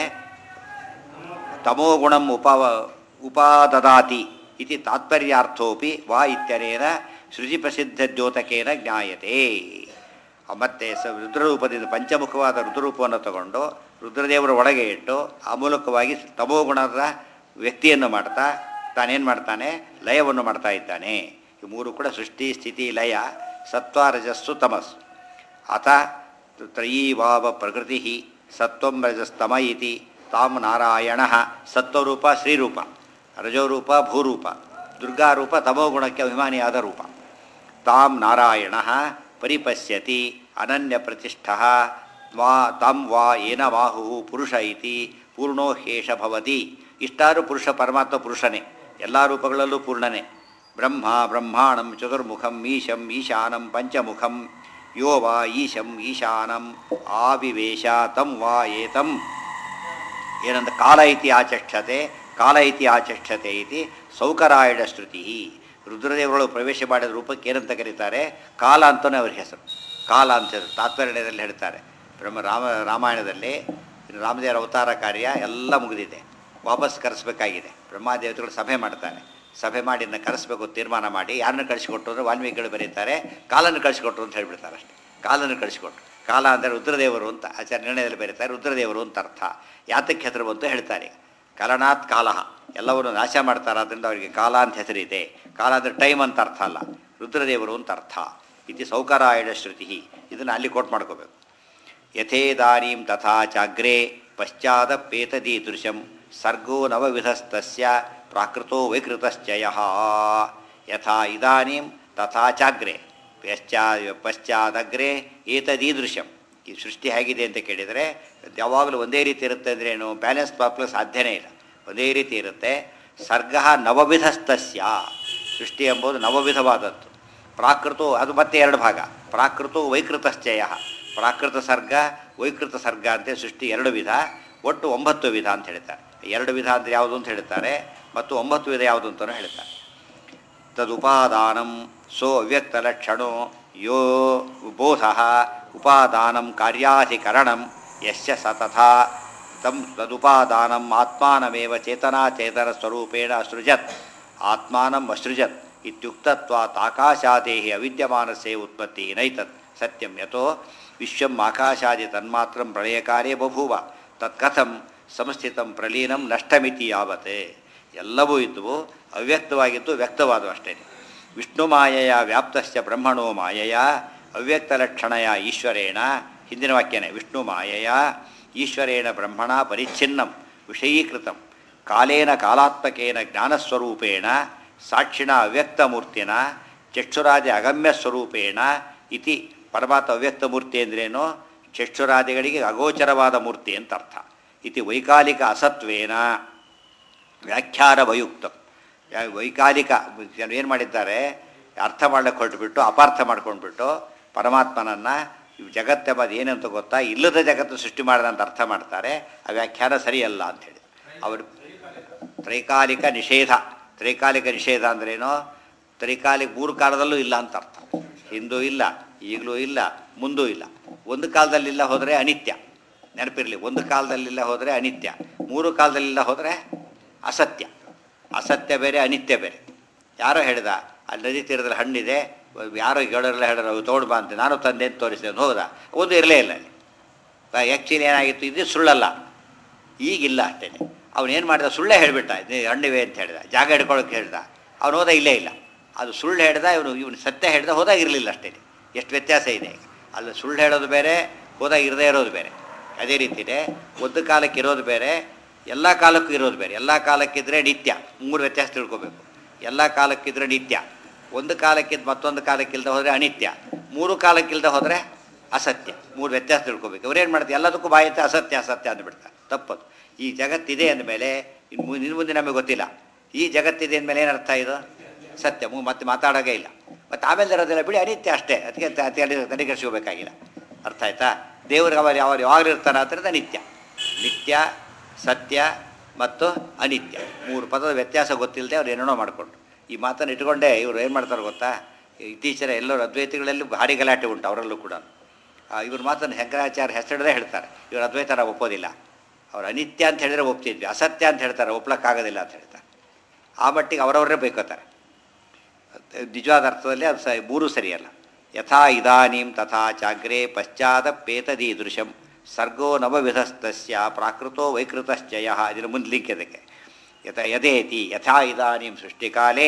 ತಮೋಗುಣಂ ಉಪ ಉಪಾದದಾತಿ ಇತಿ ತಾತ್ಪರ್ಯಾರ್ಥೋಪಿ ವಾ ಇತ್ಯನೇನ ಶ್ರುತಿಪ್ರಸಿದ್ಧದ್ಯೋತಕೇನ ಜ್ಞಾಯತೆ ಮತ್ತೆ ಸ ರುದ್ರರೂಪದಿಂದ ಪಂಚಮುಖವಾದ ರುದ್ರರೂಪವನ್ನು ತಗೊಂಡು ರುದ್ರದೇವರ ಒಳಗೆ ಇಟ್ಟು ಆ ಮೂಲಕವಾಗಿ ತಮೋಗುಣದ ವ್ಯಕ್ತಿಯನ್ನು ಮಾಡ್ತಾ ತಾನೇನು ಮಾಡ್ತಾನೆ ಲಯವನ್ನು ಮಾಡ್ತಾ ಇದ್ದಾನೆ ಈ ಮೂರು ಕೂಡ ಸೃಷ್ಟಿ ಸ್ಥಿತಿ ಲಯ ಸತ್ವ ರಜಸ್ಸು ತಮಸ್ಸು ಅಥ ತ್ರಯೀ ವಾವ ಪ್ರಕೃತಿ ಸತ್ವಂ ರಜಸ್ತಮ ಇತಿ ತಾಮ್ ನಾರಾಯಣ ಸತ್ವರೂಪ ಶ್ರೀರೂಪ ರಜೋರೂಪ ಭೂರೂಪ ದುರ್ಗಾರೂಪ ತಮೋಗುಣಕ್ಕೆ ಅಭಿಮಾನಿಯಾದ ರೂಪ ತಾಂ ನಾರಾಯಣ ಪರಿಪಶ್ಯತಿ ಅನನ್ಯ ಪ್ರತಿಷ್ಠ ವಾ ತಂ ವಾ ಏನ ಬಾಹು ಪುರುಷ ಇತಿ ಪೂರ್ಣೋ ಹೇಷ ಭವತಿ ಇಷ್ಟಾರು ಪುರುಷ ಪರಮಾತ್ಮ ಪುರುಷನೇ ಎಲ್ಲ ರೂಪಗಳಲ್ಲೂ ಪೂರ್ಣನೇ ಬ್ರಹ್ಮ ಬ್ರಹ್ಮಾಣಂ ಚತುರ್ಮುಖಂ ಈಶಂ ಈಶಾನಂ ಪಂಚಮುಖಂ ಯೋ ವಾ ಈಶಂ ಈಶಾನಂ ಆವಿವೇಶ ತಂ ವಾ ಏತಂ ಏನಂತ ಕಾಲ ಇತಿ ಆಚಕ್ಷತೆ ಕಾಲ ಇತಿ ಆಚಕ್ಷತೆ ಇತಿ ಸೌಕರಾಯಣ ಶ್ರುತಿ ರುದ್ರದೇವರುಗಳು ಪ್ರವೇಶ ಮಾಡಿದ ರೂಪಕ್ಕೆ ಏನಂತ ಕರೀತಾರೆ ಕಾಲ ಅಂತಲೇ ಅವ್ರ ಹೆಸರು ಕಾಲ ಅಂತ ತಾತ್ಪರ್ಯದಲ್ಲಿ ಹೇಳ್ತಾರೆ ಬ್ರಹ್ಮ ರಾಮ ರಾಮಾಯಣದಲ್ಲಿ ರಾಮದೇವರ ಅವತಾರ ಕಾರ್ಯ ಎಲ್ಲ ಮುಗಿದಿದೆ ವಾಪಸ್ ಕರೆಸ್ಬೇಕಾಗಿದೆ ಬ್ರಹ್ಮಾದೇವತೆಗಳು ಸಭೆ ಮಾಡ್ತಾರೆ ಸಭೆ ಮಾಡಿ ಇನ್ನು ಕರೆಸ್ಬೇಕು ಅಂತ ತೀರ್ಮಾನ ಮಾಡಿ ಯಾರನ್ನ ಕಳಿಸಿಕೊಟ್ರು ಅಂದರೆ ವಾಲ್ಮೀಕಿಗಳು ಬರೀತಾರೆ ಕಾಲನ್ನು ಕಳಿಸಿಕೊಟ್ರು ಅಂತ ಹೇಳ್ಬಿಡ್ತಾರೆ ಅಷ್ಟೇ ಕಾಲನ್ನು ಕಳಿಸಿಕೊಟ್ರು ಕಾಲ ಅಂದರೆ ರುದ್ರದೇವರು ಅಂತ ಆಚಾರ್ಯ ನಿರ್ಣಯದಲ್ಲಿ ಬರೀತಾರೆ ರುದ್ರದೇವರು ಅಂತ ಅರ್ಥ ಯಾತಕ್ಕೆ ಹೆಸರು ಬಂತು ಹೇಳ್ತಾರೆ ಕಲನಾತ್ ಕಾಲ ಎಲ್ಲವನ್ನು ನಾಶ ಮಾಡ್ತಾರೆ ಅದರಿಂದ ಅವರಿಗೆ ಕಾಲ ಅಂತ ಹೆಸರಿದೆ ಕಾಲ ಅಂದರೆ ಟೈಮ್ ಅಂತ ಅರ್ಥ ಅಲ್ಲ ರುದ್ರದೇವರು ಅಂತ ಅರ್ಥ ಇದು ಸೌಕರಾಯಣ ಶ್ರುತಿ ಇದನ್ನು ಅಲ್ಲಿ ಕೋಟ್ ಮಾಡ್ಕೋಬೇಕು ಯಥೇದಾನೀಂ ತಥಾ ಚಾಗ್ರೆ ಪಶ್ಚಾದಪೇತದೀದೃಶಂ ಸರ್ಗೋ ನವವಿಧಸ್ತಸ್ಯ ಪ್ರಾಕೃತೋ ವೈಕೃತಶ್ಚಯ ಯಥಾ ಇದಾನೀಂ ತಥಾ ಚಾಗ್ರೆ ಪಶ್ಚಾ ಪಶ್ಚಾದಗ್ರೆ ಏತದೀದೃಶಂ ಈ ಸೃಷ್ಟಿ ಹೇಗಿದೆ ಅಂತ ಕೇಳಿದರೆ ಯಾವಾಗಲೂ ಒಂದೇ ರೀತಿ ಇರುತ್ತೆ ಅಂದರೆ ಏನು ಬ್ಯಾಲೆನ್ಸ್ ಪ್ರಾಬ್ಲಮ್ ಸಾಧ್ಯನೇ ಇಲ್ಲ ಒಂದೇ ರೀತಿ ಇರುತ್ತೆ ಸರ್ಗ ನವವಿಧಸ್ತಸ್ಯ ಸೃಷ್ಟಿ ಎಂಬುದು ನವವಿಧವಾದದ್ದು ಪ್ರಾಕೃತೋ ಅದು ಮತ್ತೆ ಎರಡು ಭಾಗ ಪ್ರಾಕೃತೋ ವೈಕೃತಶ್ಚಯ ಪ್ರಾಕೃತ ಸರ್ಗ ವೈಕೃತ ಸರ್ಗ ಅಂತ ಸೃಷ್ಟಿ ಎರಡು ವಿಧ ಒಟ್ಟು ಒಂಬತ್ತು ವಿಧ ಅಂತ ಹೇಳ್ತಾರೆ ಎರಡು ವಿಧ ಅಂದರೆ ಯಾವುದು ಅಂತ ಹೇಳ್ತಾರೆ ಮತ್ತು ಒಂಬತ್ತು ವಿಧ ಯಾವುದು ಅಂತಲೂ ಹೇಳ್ತಾರೆ ತದುಪಾದಾನಂ ಸೋ ಅವ್ಯಕ್ತಲಕ್ಷಣೋ ಯೋ ಬೋಧ ಉಪಾದಾನಂ ಕಾರ್ಯಾಧಿಕರಣಂ ಯಶ್ಚ ಸತಥಾ ತಂ ತದುಪಾದಾನಂ ಆತ್ಮಾನಮೇವ ಚೇತನಾಚೇತನ ಸ್ವರೂಪೇಣ ಅಸೃಜತ್ ಆತ್ಮಾನಂ ಅಸೃಜತ್ ಇತ್ಯುಕ್ತತ್ವಾತ್ ಆಕಾಶಾದೇಹಿ ಅವಿದ್ಯಮಾನಸ್ಯ ಉತ್ಪತ್ತಿ ನೈತತ್ ಸತ್ಯಂ ಯತೋ ವಿಶ್ವಂ ಆಕಾಶಾದಿ ತನ್ಮಾತ್ರಂ ಪ್ರಳಯಕಾರೇ ಬಭೂವ ತತ್ಕಥಂ ಸಂಸ್ಥಿತಂ ಪ್ರಲೀನಂ ನಷ್ಟಮಿತಿ ಯಾವತ್ತೆ ಎಲ್ಲವೂ ಇದ್ದವು ಅವ್ಯಕ್ತವಾಗಿದ್ದು ವ್ಯಕ್ತವಾದವು ಅಷ್ಟೇ ವಿಷ್ಣು ಮಾಯೆಯ ವ್ಯಾಪ್ತಶ್ಚ ಬ್ರಹ್ಮಣೋ ಮಾಯೆಯ ಅವ್ಯಕ್ತಲಕ್ಷಣಯ ಈಶ್ವರೇಣ ಹಿಂದಿನ ವಾಕ್ಯನೇ ವಿಷ್ಣು ಮಾಯೆಯ ಈಶ್ವರೇಣ ಬ್ರಹ್ಮಣ ಪರಿಚ್ಛಿನ್ನಂ ವಿಷಯೀಕೃತಂ ಕಾಲೇನ ಕಾಲಾತ್ಮಕೇನ ಜ್ಞಾನಸ್ವರೂಪೇಣ ಸಾಕ್ಷಿಣ ಅವ್ಯಕ್ತಮೂರ್ತಿನ ಚಕ್ಷುರಾದಿ ಅಗಮ್ಯ ಸ್ವರೂಪೇಣ ಇತಿ ಪರಮಾತ್ಮ ಅವ್ಯಕ್ತ ಮೂರ್ತಿ ಅಂದ್ರೇನು ಚಕ್ಷುರಾದಿಗಳಿಗೆ ಅಗೋಚರವಾದ ಮೂರ್ತಿ ಅಂತ ಅರ್ಥ ಇತಿ ವೈಕಾಲಿಕ ಅಸತ್ವೇನ ವ್ಯಾಖ್ಯಾನ ವಯುಕ್ತ ವೈಕಾಲಿಕ ಏನು ಮಾಡಿದ್ದಾರೆ ಅರ್ಥ ಮಾಡ್ಲಿಕ್ಕೆ ಹೊರಟುಬಿಟ್ಟು ಅಪಾರ್ಥ ಮಾಡ್ಕೊಂಡ್ಬಿಟ್ಟು ಪರಮಾತ್ಮನನ್ನು ಜಗತ್ತೆಂಬದು ಏನಂತ ಗೊತ್ತಾ ಇಲ್ಲದ ಜಗತ್ತು ಸೃಷ್ಟಿ ಮಾಡಿದಂತ ಅರ್ಥ ಮಾಡ್ತಾರೆ ಆ ವ್ಯಾಖ್ಯಾನ ಸರಿಯಲ್ಲ ಅಂಥೇಳಿ ಅವರು ತ್ರೈಕಾಲಿಕ ನಿಷೇಧ ತ್ರೈಕಾಲಿಕ ನಿಷೇಧ ಅಂದ್ರೇನು ತ್ರೈಕಾಲಿಕ ಮೂರು ಕಾಲದಲ್ಲೂ ಇಲ್ಲ ಅಂತ ಅರ್ಥ ಹಿಂದೂ ಇಲ್ಲ ಈಗಲೂ ಇಲ್ಲ ಮುಂದೂ ಇಲ್ಲ ಒಂದು ಕಾಲದಲ್ಲಿಲ್ಲ ಹೋದರೆ ಅನಿತ್ಯ ನೆನಪಿರಲಿ ಒಂದು ಕಾಲದಲ್ಲಿಲ್ಲ ಹೋದರೆ ಅನಿತ್ಯ ಮೂರು ಕಾಲದಲ್ಲಿಲ್ಲ ಹೋದರೆ ಅಸತ್ಯ ಅಸತ್ಯ ಬೇರೆ ಅನಿತ್ಯ ಬೇರೆ ಯಾರೋ ಹೇಳ್ದ ಅಲ್ಲಿ ನದಿ ತೀರದಲ್ಲಿ ಹಣ್ಣಿದೆ ಯಾರೋ ಹೇಳೋರೆಲ್ಲ ಹೇಳೋರು ತೋಡ್ ಬಾ ಅಂತ ನಾನು ತಂದೆ ಅಂತ ತೋರಿಸಿದೆ ಅಂತ ಹೋದ ಒಂದು ಇರಲೇ ಇಲ್ಲ ಅಲ್ಲಿ ಆ್ಯಕ್ಚುಲಿ ಏನಾಗಿತ್ತು ಇದು ಸುಳ್ಳಲ್ಲ ಈಗಿಲ್ಲ ಅಷ್ಟೇ ಅವನೇನು ಮಾಡಿದ ಸುಳ್ಳೇ ಹೇಳಿಬಿಟ್ಟ ಇದು ಹಣ್ಣಿವೆ ಅಂತ ಹೇಳಿದ ಜಾಗ ಹಿಡ್ಕೊಳ್ಳೋಕೆ ಹೇಳ್ದ ಅವನು ಹೋದ ಇಲ್ಲೇ ಇಲ್ಲ ಅದು ಸುಳ್ಳು ಹೇಳ್ದ ಇವನು ಇವನು ಸತ್ಯ ಹೇಳ್ದ ಹೋದಾಗ ಇರಲಿಲ್ಲ ಅಷ್ಟೇ ಎಷ್ಟು ವ್ಯತ್ಯಾಸ ಇದೆ ಈಗ ಅಲ್ಲಿ ಸುಳ್ಳು ಹೇಳೋದು ಬೇರೆ ಹೋದಾಗ ಇರದೇ ಇರೋದು ಬೇರೆ ಅದೇ ರೀತಿಯೇ ಒಂದು ಕಾಲಕ್ಕೆ ಇರೋದು ಬೇರೆ ಎಲ್ಲ ಕಾಲಕ್ಕೂ ಇರೋದು ಬೇರೆ ಎಲ್ಲ ಕಾಲಕ್ಕಿದ್ರೆ ನಿತ್ಯ ಮೂರು ವ್ಯತ್ಯಾಸ ತಿಳ್ಕೊಬೇಕು ಎಲ್ಲ ಕಾಲಕ್ಕಿದ್ರೆ ನಿತ್ಯ ಒಂದು ಕಾಲಕ್ಕಿದ್ದು ಮತ್ತೊಂದು ಕಾಲಕ್ಕಿಲ್ದ ಹೋದರೆ ಅನಿತ್ಯ ಮೂರು ಕಾಲಕ್ಕಿಲ್ದ ಹೋದರೆ ಅಸತ್ಯ ಮೂರು ವ್ಯತ್ಯಾಸ ತಿಳ್ಕೊಬೇಕು ಅವ್ರೇನು ಮಾಡ್ತಾರೆ ಎಲ್ಲದಕ್ಕೂ ಬಾಯತ್ತೆ ಅಸತ್ಯ ಅಸತ್ಯ ಅಂದ್ಬಿಡ್ತಾರೆ ತಪ್ಪದು ಈ ಜಗತ್ತಿದೆ ಅಂದಮೇಲೆ ಇನ್ನು ಮು- ಇನ್ನು ಮುಂದೆ ನಮಗೆ ಗೊತ್ತಿಲ್ಲ ಈ ಜಗತ್ತಿದೆ ಅಂದಮೇಲೆ ಏನರ್ಥ ಇದು ಸತ್ಯ ಮು- ಮತ್ತೆ ಮಾತಾಡೋದೇ ಇಲ್ಲ ಮತ್ತು ಆಮೇಲೆ ಇರೋದಿಲ್ಲ ಬಿಡಿ ಅನಿತ್ಯ ಅಷ್ಟೇ ಅದಕ್ಕೆ ತಲೆ ತಲೆಗೆಡಿಸ್ಕೋಬೇಕಾಗಿಲ್ಲ ಅರ್ಥ ಆಯ್ತಾ ದೇವ್ರಿಗೆ ಅವರು ಯಾವ ಯಾವಾಗಲೂ ಇರ್ತಾನೆ ಆದ್ದರಿಂದ ನಿತ್ಯ ನಿತ್ಯ ಸತ್ಯ ಮತ್ತು ಅನಿತ್ಯ ಮೂರು ಪದದ ವ್ಯತ್ಯಾಸ ಗೊತ್ತಿಲ್ಲದೆ ಅವ್ರು ಏನೇನೋ ಮಾಡಿಕೊಂಡ್ರು ಈ ಮಾತನ್ನು ಇಟ್ಕೊಂಡೇ ಇವರು ಏನು ಮಾಡ್ತಾರೆ ಗೊತ್ತಾ ಇತ್ತೀಚಿನ ಎಲ್ಲರೂ ಅದ್ವೈತಿಗಳಲ್ಲೂ ಭಾರಿ ಗಲಾಟೆ ಉಂಟು ಅವರಲ್ಲೂ ಕೂಡ ಇವ್ರ ಮಾತನ್ನು ಶಂಕರಾಚಾರ್ಯ ಹೆಸರಿಡದೆ ಹೇಳ್ತಾರೆ ಇವರು ಅದ್ವೈತ ನಾವು ಒಪ್ಪೋದಿಲ್ಲ ಅವ್ರು ಅನಿತ್ಯ ಅಂತ ಹೇಳಿದ್ರೆ ಒಪ್ತಿದ್ವಿ ಅಸತ್ಯ ಅಂತ ಹೇಳ್ತಾರೆ ಒಪ್ಲಕ್ಕಾಗೋದಿಲ್ಲ ಅಂತ ಹೇಳ್ತಾರೆ ಆ ಮಟ್ಟಿಗೆ ಅವರವರೇ ಬೈಕೋತಾರೆ ನಿಜವಾದ ಅರ್ಥದಲ್ಲಿ ಅದು ಸ ಮೂರೂ ಸರಿಯಲ್ಲ ಯಥಾ ಇದಾನೀಂ ತಥಾ ಚಾಗ್ರೆ ಪಶ್ಚಾದಪೇತದೀದೃಶಂ ಸರ್ಗೋ ನವವಿಧಸ್ತಸ್ಯ ಪ್ರಾಕೃತೋ ವೈಕೃತಶ್ಚಯ ಇದನ್ನು ಮುಂದೆ ಲಿಂಕ್ ಅದಕ್ಕೆ ಯಥ ಯದೇತಿ ಯಥಾ ಇದಾನೀಂ ಸೃಷ್ಟಿಕಾಲೇ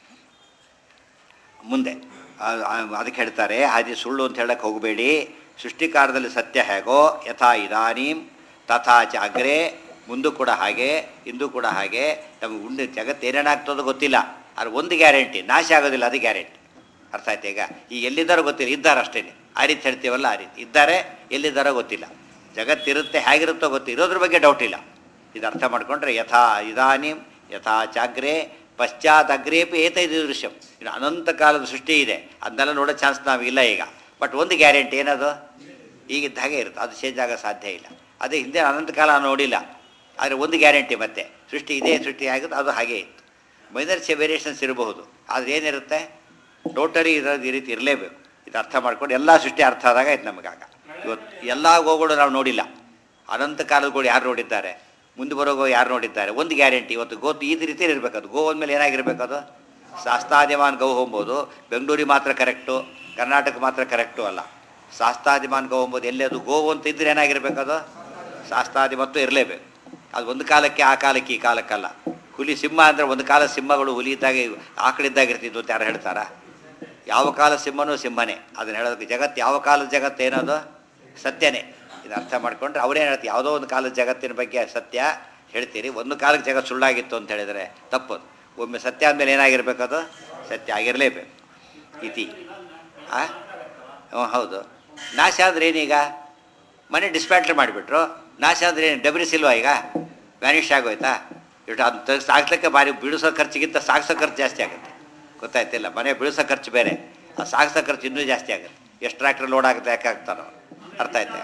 ಮುಂದೆ ಆ- ಆ- ಅದಕ್ಕೆ ಹೇಳ್ತಾರೆ ಹಾಗೆ ಸುಳ್ಳು ಅಂತ ಹೇಳಕ್ಕೆ ಹೋಗಬೇಡಿ ಸೃಷ್ಟಿಕಾರದಲ್ಲಿ ಸತ್ಯ ಹೇಗೋ ಯಥಾ ಇದಾನೀಂ ತಥಾ ಚ ಅಗ್ರೆ ಮುಂದೂ ಕೂಡ ಹಾಗೆ ಇಂದು ಕೂಡ ಹಾಗೆ ನಮಗೆ ಉಂಡು ಜಗತ್ತು ಏನೇನಾಗ್ತದೋ ಗೊತ್ತಿಲ್ಲ ಆದರೆ ಒಂದು ಗ್ಯಾರಂಟಿ ನಾಶ ಆಗೋದಿಲ್ಲ ಅದು ಗ್ಯಾರಂಟಿ ಅರ್ಥ ಆಯ್ತು ಈಗ ಈ ಎಲ್ಲಿದ್ದಾರೋ ಗೊತ್ತಿಲ್ಲ ಇದ್ದಾರೆ ಅಷ್ಟೇ ಆ ರೀತಿ ಹೇಳ್ತೀವಲ್ಲ ಆ ರೀತಿ ಇದ್ದಾರೆ ಎಲ್ಲಿದ್ದಾರೋ ಗೊತ್ತಿಲ್ಲ ಜಗತ್ತಿರುತ್ತೆ ಹೇಗಿರುತ್ತೋ ಗೊತ್ತಿಲ್ಲ ಇರೋದ್ರ ಬಗ್ಗೆ ಡೌಟ್ ಇಲ್ಲ ಇದು ಅರ್ಥ ಮಾಡ್ಕೊಂಡ್ರೆ ಯಥಾ ಇದಾನಿಂ ಯಥಾ ಚಾಗ್ರೆ ಪಶ್ಚಾತ್ ಅಗ್ರೇಪಿ ಏತೈದು ದೃಶ್ಯಂ ಇನ್ನು ಅನಂತ ಕಾಲದ ಸೃಷ್ಟಿ ಇದೆ ಅದನ್ನೆಲ್ಲ ನೋಡೋ ಚಾನ್ಸ್ ನಾವಿಲ್ಲ ಈಗ ಬಟ್ ಒಂದು ಗ್ಯಾರಂಟಿ ಏನದು ಈಗಿದ್ದ ಹಾಗೆ ಇರುತ್ತೆ ಅದು ಚೇಂಜ್ ಆಗೋ ಸಾಧ್ಯ ಇಲ್ಲ ಅದೇ ಹಿಂದೆ ಅನಂತ ಕಾಲ ನೋಡಿಲ್ಲ ಆದರೆ ಒಂದು ಗ್ಯಾರಂಟಿ ಮತ್ತೆ ಸೃಷ್ಟಿ ಇದೇ ಸೃಷ್ಟಿ ಆಗುತ್ತೆ ಅದು ಹಾಗೇ ಇತ್ತು ಮೈನರ್ಸ್ ವೇರಿಯೇಷನ್ಸ್ ಇರಬಹುದು ಆದರೆ ಏನಿರುತ್ತೆ ಟೋಟಲಿ ಇರೋದು ಈ ರೀತಿ ಇರಲೇಬೇಕು ಇದು ಅರ್ಥ ಮಾಡ್ಕೊಂಡು ಎಲ್ಲ ಸೃಷ್ಟಿ ಅರ್ಥ ಆದಾಗ ಆಯ್ತು ನಮಗಾಗ ಇವತ್ತು ಎಲ್ಲ ಗೋಗಳು ನಾವು ನೋಡಿಲ್ಲ ಅನಂತ ಕಾಲದ ಗೋಳು ಯಾರು ನೋಡಿದ್ದಾರೆ ಮುಂದೆ ಬರೋ ಗೋ ಯಾರು ನೋಡಿದ್ದಾರೆ ಒಂದು ಗ್ಯಾರಂಟಿ ಇವತ್ತು ಗೋತು ಈ ರೀತಿ ಇರಬೇಕದು ಗೋ ಅಂದಮೇಲೆ ಏನಾಗಿರ್ಬೇಕು ಅದು ಶಾಸ್ತಾದಿಮಾನ್ ಗೌ ಹೋಗ್ಬೋದು ಬೆಂಗಳೂರಿಗೆ ಮಾತ್ರ ಕರೆಕ್ಟು ಕರ್ನಾಟಕ ಮಾತ್ರ ಕರೆಕ್ಟು ಅಲ್ಲ ಶಾಸ್ತಾದಿಮಾನ್ ಗೌ ಎಂಬುದು ಎಲ್ಲಿ ಅದು ಗೋವು ಅಂತ ಇದ್ರೆ ಏನಾಗಿರ್ಬೇಕದು ಶಾಸ್ತಾದಿ ಮತ್ತು ಇರಲೇಬೇಕು ಅದು ಒಂದು ಕಾಲಕ್ಕೆ ಆ ಕಾಲಕ್ಕೆ ಈ ಕಾಲಕ್ಕಲ್ಲ ಹುಲಿ ಸಿಂಹ ಅಂದರೆ ಒಂದು ಕಾಲ ಸಿಂಹಗಳು ಹುಲಿ ಇದ್ದಾಗ ಆಕಳಿದ್ದಾಗ ಇರ್ತಿದ್ವು ಅಂತ ಯಾರು ಹೇಳ್ತಾರಾ ಯಾವ ಕಾಲ ಸಿಂಹನೂ ಸಿಂಹನೇ ಅದನ್ನ ಹೇಳೋದಕ್ಕೆ ಜಗತ್ತು ಯಾವ ಕಾಲದ ಜಗತ್ತು ಏನದು ಸತ್ಯನೇ ಇದು ಅರ್ಥ ಮಾಡ್ಕೊಂಡ್ರೆ ಅವರೇನು ಹೇಳ್ತೀವಿ ಯಾವುದೋ ಒಂದು ಕಾಲದ ಜಗತ್ತಿನ ಬಗ್ಗೆ ಸತ್ಯ ಹೇಳ್ತೀರಿ ಒಂದು ಕಾಲಕ್ಕೆ ಜಗತ್ತು ಸುಳ್ಳಾಗಿತ್ತು ಅಂತ ಹೇಳಿದರೆ ತಪ್ಪದು ಒಮ್ಮೆ ಸತ್ಯ ಅಂದಮೇಲೆ ಏನಾಗಿರ್ಬೇಕು ಅದು ಸತ್ಯ ಆಗಿರಲೇಬೇಕು ಇತಿ ಆ ಹ್ಞೂ ಹೌದು ನಾಶ ಆದರೆ ಏನೀಗ ಮನೆ ಡಿಸ್ಪ್ಯಾಟ್ಲ್ ಮಾಡಿಬಿಟ್ರು ನಾಶ ಅಂದರೆ ಏನು ಡಬ್ರಿಸ್ ಇಲ್ವಾ ಈಗ ವ್ಯಾನಿಷ್ ಆಗೋಯ್ತಾ ಇಟ್ಟು ಅದು ತೆಗ್ದು ಸಾಕ್ಲಿಕ್ಕೆ ಭಾರಿ ಬಿಡಿಸೋ ಖರ್ಚಿಗಿಂತ ಸಾಗಿಸೋ ಖರ್ಚು ಜಾಸ್ತಿ ಆಗುತ್ತೆ ಗೊತ್ತಾಯ್ತಿಲ್ಲ ಮನೆ ಬಿಡಿಸೋ ಖರ್ಚು ಬೇರೆ ಆ ಸಾಗಿಸೋ ಖರ್ಚು ಇನ್ನೂ ಜಾಸ್ತಿ ಆಗುತ್ತೆ ಎಷ್ಟು ಟ್ರ್ಯಾಕ್ಟರ್ ಲೋಡ್ ಆಗುತ್ತೆ ಯಾಕೆ ಆಗ್ತಾನೋ ಅರ್ಥ ಆಯ್ತಾ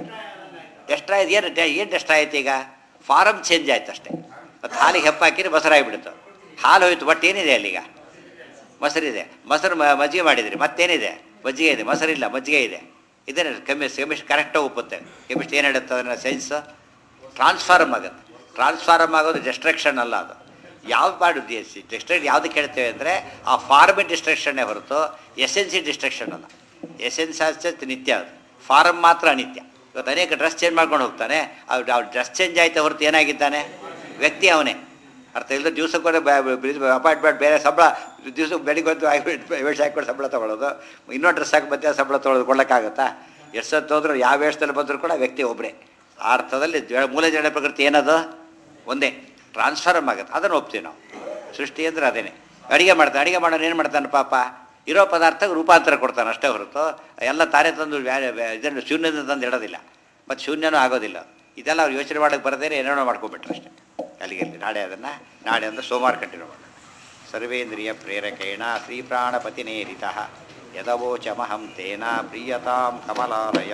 ಎಷ್ಟ್ರಾ ಇದು ಏನು ಏನು ಎಷ್ಟ ಆಯ್ತು ಈಗ ಫಾರಮ್ ಚೇಂಜ್ ಆಯ್ತು ಅಷ್ಟೇ ಮತ್ತು ಹಾಲಿಗೆ ಹೆಪ್ಪ ಹಾಕಿದ್ರೆ ಮೊಸರಾಗಿಬಿಡ್ತು ಹಾಲು ಹೋಯ್ತು ಬಟ್ ಏನಿದೆ ಅಲ್ಲಿಗ ಮೊಸರಿದೆ ಮೊಸರು ಮ- ಮಜ್ಜಿಗೆ ಮಾಡಿದ್ರಿ ಮತ್ತೇನಿದೆ ಮಜ್ಜಿಗೆ ಇದೆ ಮೊಸರಿಲ್ಲ ಮಜ್ಜಿಗೆ ಇದೆ ಇದೇನು ಕೆಮಿಸ್ ಕೆಮಿಸ್ಟ್ ಕರೆಕ್ಟಾಗಿ ಒಪ್ಪುತ್ತೆ ಕೆಮಿಸ್ಟ್ ಏನು ಹೇಳುತ್ತೆ ಅದನ್ನು ಸೈನ್ಸ್ ಟ್ರಾನ್ಸ್ಫಾರ್ಮ್ ಆಗುತ್ತೆ ಟ್ರಾನ್ಸ್ಫಾರ್ಮ್ ಆಗೋದು ಡಿಸ್ಟ್ರಕ್ಷನ್ ಅಲ್ಲ ಅದು ಯಾವ ಪಾಡು ಡಿಸ್ಟ್ರಕ್ಟ್ ಯಾವುದಕ್ಕೆ ಹೇಳ್ತೇವೆ ಅಂದರೆ ಆ ಫಾರ್ಮ್ ಡಿಸ್ಟ್ರಕ್ಷನ್ನೇ ಹೊರತು ಎಸೆನ್ಸಿ ಡಿಸ್ಟ್ರಕ್ಷನ್ ಅಲ್ಲ ಎಸೆನ್ಸ್ ಅಷ್ಟೇ ನಿತ್ಯ ಅದು ಫಾರಮ್ ಮಾತ್ರ ಅನಿತ್ಯ ಇವತ್ತು ಅನೇಕ ಡ್ರೆಸ್ ಚೇಂಜ್ ಮಾಡ್ಕೊಂಡು ಹೋಗ್ತಾನೆ ಅವ್ರು ಅವ್ರು ಡ್ರೆಸ್ ಚೇಂಜ್ ಆಯ್ತಾ ಹೊರತು ಏನಾಗಿದ್ದಾನೆ ವ್ಯಕ್ತಿ ಅವನೇ ಅರ್ಥ ಇಲ್ಲ ದಿವಸಕ್ಕೊಂದು ಅಪಾಯಿಂಟ್ಮೆಂಟ್ ಬೇರೆ ಸಂಬಳ ದಿವಸ ಬೆಳಿಗ್ಗೆ ಒಂದು ವೇಷ ಹಾಕ್ಕೊಂಡು ಸಂಬಳ ತೊಗೊಳೋದು ಇನ್ನೊಂದು ಡ್ರೆಸ್ ಹಾಕಿ ಮತ್ತೆ ಸಂಬಳ ತೊಗೊಳೋದು ಕೊಡೋಕ್ಕಾಗತ್ತಾ ಎಷ್ಟು ಸತ್ತು ಹೋದ್ರು ಯಾವ ವೇಷದಲ್ಲಿ ಬಂದರೂ ಕೂಡ ವ್ಯಕ್ತಿ ಒಬ್ಬರೇ ಆ ಅರ್ಥದಲ್ಲಿ ಜ- ಮೂಲ ಜಡ ಪ್ರಕೃತಿ ಏನದು ಒಂದೇ ಟ್ರಾನ್ಸ್ಫಾರ್ಮ್ ಆಗುತ್ತೆ ಅದನ್ನು ಒಪ್ತೀವಿ ನಾವು ಸೃಷ್ಟಿ ಅಂದರೆ ಅದೇನೆ ಅಡುಗೆ ಮಾಡ್ತಾನೆ ಅಡುಗೆ ಮಾಡೋನು ಏನು ಮಾಡ್ತಾನೆ ಪಾಪ ಇರೋ ಪದಾರ್ಥಕ್ಕೆ ರೂಪಾಂತರ ಕೊಡ್ತಾನೆ ಅಷ್ಟೇ ಹೊರತು ಎಲ್ಲ ತಾನೇ ತಂದು ವ್ಯಾ- ವ್ಯಾ- ಇದನ್ನು ಶೂನ್ಯದಿಂದ ತಂದು ಇಡೋದಿಲ್ಲ ಮತ್ತು ಶೂನ್ಯನೂ ಆಗೋದಿಲ್ಲ ಇದೆಲ್ಲ ಅವ್ರು ಯೋಚನೆ ಮಾಡೋಕ್ಕೆ ಬರದೇನೆ ಏನೇನೋ ಮಾಡ್ಕೊಬಿಟ್ರು ಅಷ್ಟೇ ಅಲ್ಲಿಗೆ ಅಲ್ಲಿ ನಾಳೆ ಅದನ್ನು ನಾಳೆ ಅಂದರೆ ಸೋಮವಾರ ಕಂಟಿನ್ಯೂ ಮಾಡೋಣ ಸರ್ವೇಂದ್ರಿಯ ಪ್ರೇರಕೇಣ ಶ್ರೀಪ್ರಾಣಪತಿನೇರಿತ ಯದವೋಚಮಹಂ ತೇನ ಪ್ರೀಯತಾಂ ಕಮಲಾಲಯ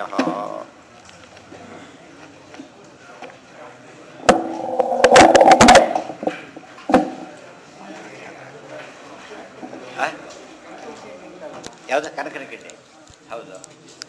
ಯಾವುದು ಕನಕನ ಗಿಡ್ಡೆ ಹೌದು